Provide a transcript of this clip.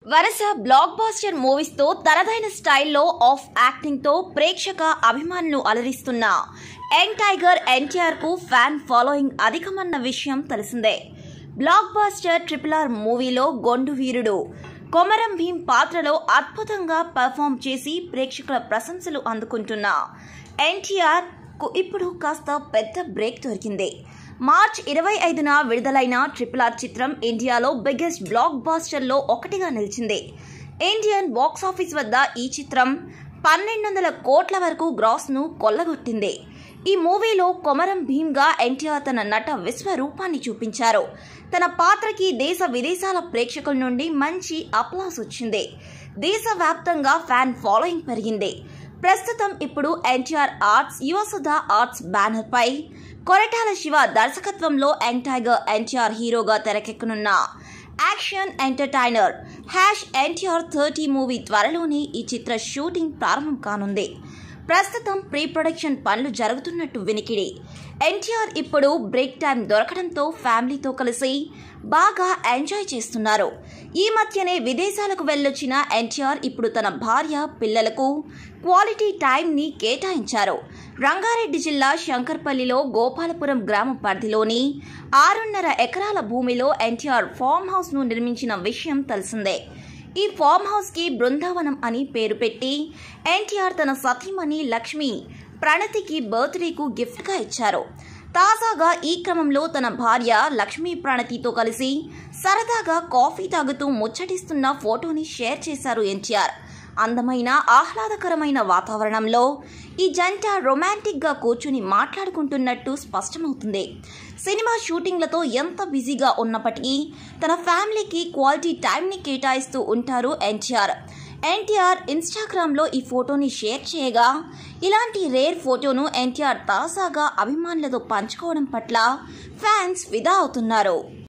వరుస black buster movies తో తనదైన స్టైల్లో ఆఫ్ యాక్టింగ్ తో ప్రేక్షక అభిమానులు అలరిస్తున్న యంగ్ టైగర్ ఎన్టీఆర్ కు ఫ్యాన్ ఫాలోయింగ్ అధికమన్న విషయం తెలిసిందే బ్లాక్ బాస్టర్ ట్రిపుల్ ఆర్ మూవీలో గొండు వీరుడు కొమరం భీం పాత్రలో అద్భుతంగా పర్ఫామ్ చేసి ప్రేక్షకుల ప్రశంసలు అందుకుంటున్న ఎన్టీఆర్ కు ఇప్పుడు కాస్త పెద్ద బ్రేక్ దొరికింది మార్చ్ ఇరవై ఐదున విడుదలైన ట్రిపుల్ ఆర్ చిత్రం ఇండియాలో బిగ్గెస్ట్ బ్లాక్ బాస్టర్లో ఒకటిగా నిలిచింది ఇండియన్ బాక్స్ ఆఫీస్ వద్ద ఈ చిత్రం పన్నెండు వందల కోట్ల వరకు గ్రాస్ను కొల్లగొట్టింది ఈ మూవీలో కొమరం భీమ్గా ఎన్టీఆర్ తన నట విశ్వరూపాన్ని చూపించారు తన పాత్రకి దేశ విదేశాల ప్రేక్షకుల నుండి మంచి అప్లాస్ వచ్చింది దేశవ్యాప్తంగా ఫ్యాన్ ఫాలోయింగ్ పెరిగింది ప్రస్తుతం ఇప్పుడు NTR arts Yuvasudha arts banner పై కొరటాల శివ దర్శకత్వంలో యంగ్ టైగర్ ఎన్టీఆర్ హీరోగా తెరకెక్కనున్న action entertainer hash NTR thirty movie త్వరలోనే ఈ చిత్ర షూటింగ్ ప్రారంభం కానుంది ప్రస్తుతం ప్రీ ప్రొడక్షన్ పనులు జరుగుతున్నట్టు వినికిడి ఎన్టీఆర్ ఇప్పుడు బ్రేక్ టైం దొరకడంతో ఫ్యామిలీతో కలిసి బాగా ఎంజాయ్ చేస్తున్నారు ఈ మధ్యనే విదేశాలకు వెళ్ళొచ్చిన ఎన్టీఆర్ ఇప్పుడు తన భార్య పిల్లలకు క్వాలిటీ టైంని కేటాయించారు రంగారెడ్డి జిల్లా శంకర్పల్లిలో గోపాలపురం గ్రామ పరిధిలోని ఆరున్నర ఎకరాల భూమిలో ఎన్టీఆర్ ఫామ్ హౌస్ను నిర్మించిన విషయం తెలిసిందే ఈ ఫామ్ హౌస్కి బృందావనం అని పేరు పెట్టి ఎన్టీఆర్ తన సతీమణి లక్ష్మి ప్రణతికి బర్త్డేకు గిఫ్ట్గా ఇచ్చారు తాజాగా ఈ క్రమంలో తన భార్య లక్ష్మీ ప్రణతితో కలిసి సరదాగా కాఫీ తాగుతూ ముచ్చటిస్తున్న ఫోటోని షేర్ చేశారు ఎన్టీఆర్ అందమైన ఆహ్లాదకరమైన వాతావరణంలో ఈ జంట రొమాంటిక్గా కూర్చుని మాట్లాడుకుంటున్నట్టు స్పష్టమవుతుంది సినిమా షూటింగ్లతో ఎంత బిజీగా ఉన్నప్పటికీ తన ఫ్యామిలీకి క్వాలిటీ టైంని కేటాయిస్తూ ఉంటారు ఎన్టీఆర్ ఎన్టీఆర్ ఇన్స్టాగ్రామ్లో ఈ ఫోటోని షేర్ చేయగా ఇలాంటి రేర్ ఫోటోను ఎన్టీఆర్ తాజాగా అభిమానులతో పంచుకోవడం పట్ల ఫ్యాన్స్ ఫిదా అవుతున్నారు